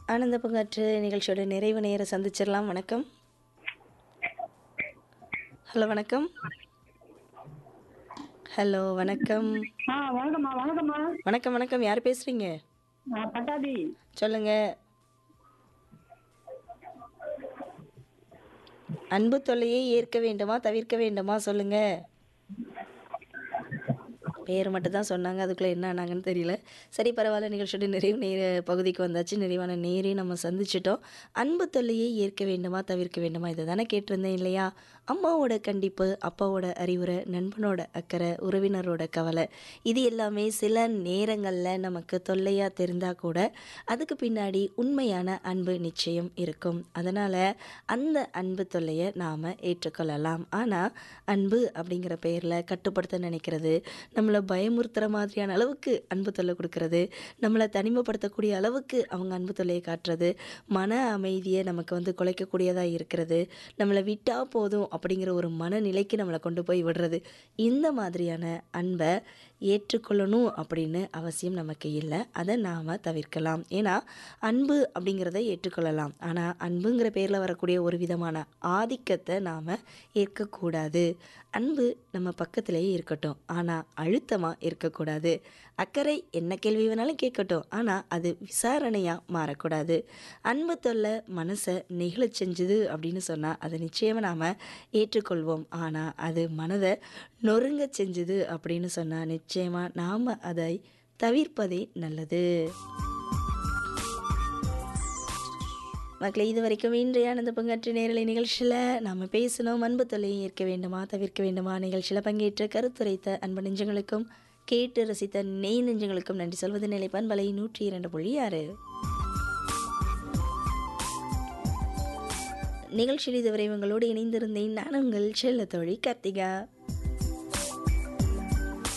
ஆனந்த பங்காற்று நிகழ்ச்சியோட நிறைவு நேர சந்திச்சிடலாம் வணக்கம் ஹலோ வணக்கம் ஹலோ வணக்கம் ஆ வணக்கம்மா வணக்கம்மா வணக்கம் வணக்கம் யார் பேசுறீங்க நான் பட்டாபி சொல்லுங்க அன்பு தொல்லையை ஏற்க வேண்டுமா தவிர்க்க வேண்டுமா சொல்லுங்க பேர் மட்டும் தான் சொன்னாங்க அதுக்குள்ளே என்ன ஆனாங்கன்னு தெரியல சரி பரவாயில்ல நிகழ்ச்சியோட நிறைவு நேர பகுதிக்கு வந்தாச்சு நிறைவான நேரே நம்ம சந்திச்சிட்டோம் அன்பு தொல்லையை ஏற்க வேண்டுமா தவிர்க்க வேண்டுமா இதை தானே கேட்டிருந்தேன் இல்லையா அம்மாவோட கண்டிப்பு அப்பாவோட அறிவுரை நண்பனோட அக்கறை உறவினரோட கவலை இது எல்லாமே சில நேரங்களில் நமக்கு தொல்லையாக தெரிந்தால் கூட அதுக்கு பின்னாடி உண்மையான அன்பு நிச்சயம் இருக்கும் அதனால் அந்த அன்பு தொல்லையை நாம் ஏற்றுக்கொள்ளலாம் ஆனால் அன்பு அப்படிங்கிற பெயரில் கட்டுப்படுத்த நினைக்கிறது நம்மளை பயமுறுத்துகிற மாதிரியான அளவுக்கு அன்பு தொல்லை கொடுக்கறது நம்மளை தனிமைப்படுத்தக்கூடிய அளவுக்கு அவங்க அன்பு தொல்லையை காட்டுறது மன அமைதியை நமக்கு வந்து குலைக்கக்கூடியதாக இருக்கிறது நம்மளை விட்டால் போதும் அப்படிங்கிற ஒரு மனநிலைக்கு நம்மளை கொண்டு போய் விடுறது இந்த மாதிரியான அன்பை ஏற்றுக்கொள்ளணும் அப்படின்னு அவசியம் நமக்கு இல்லை அதை நாம் தவிர்க்கலாம் ஏன்னா அன்பு அப்படிங்கிறத ஏற்றுக்கொள்ளலாம் ஆனால் அன்புங்கிற பேரில் வரக்கூடிய ஒரு விதமான ஆதிக்கத்தை நாம் ஏற்கக்கூடாது அன்பு நம்ம பக்கத்திலேயே இருக்கட்டும் ஆனால் அழுத்தமாக இருக்கக்கூடாது அக்கறை என்ன கேள்வி வேணாலும் கேட்கட்டும் ஆனால் அது விசாரணையாக மாறக்கூடாது அன்பு தொல்லை மனசை நெகிழச் செஞ்சுது அப்படின்னு சொன்னால் அதை நிச்சயமாக நாம் ஏற்றுக்கொள்வோம் ஆனால் அது மனதை நொறுங்க செஞ்சுது அப்படின்னு சொன்னால் நிச்சயமாக நாம் அதை தவிர்ப்பதே நல்லது மக்களை இது வரைக்கும் இன்றைய ஆனந்த பங்காற்று நேரலை நிகழ்ச்சியில் நாம் பேசணும் அன்பு தொல்லையை ஏற்க வேண்டுமா தவிர்க்க வேண்டுமா நிகழ்ச்சியில் பங்கேற்ற கருத்துரைத்த அன்பு நெஞ்சங்களுக்கும் கேட்டு ரசித்த நெய் நெஞ்சங்களுக்கும் நன்றி சொல்வது நிலை பண்பலை நூற்றி இரண்டு புள்ளி ஆறு நிகழ்ச்சியில் இதுவரை உங்களோடு இணைந்திருந்தேன் நான் உங்கள் செல்ல தோழி கார்த்திகா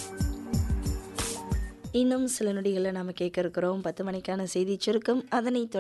இன்னும் சில நொடிகளில் நாம் கேட்க இருக்கிறோம் பத்து மணிக்கான செய்தி சுருக்கம் அதனை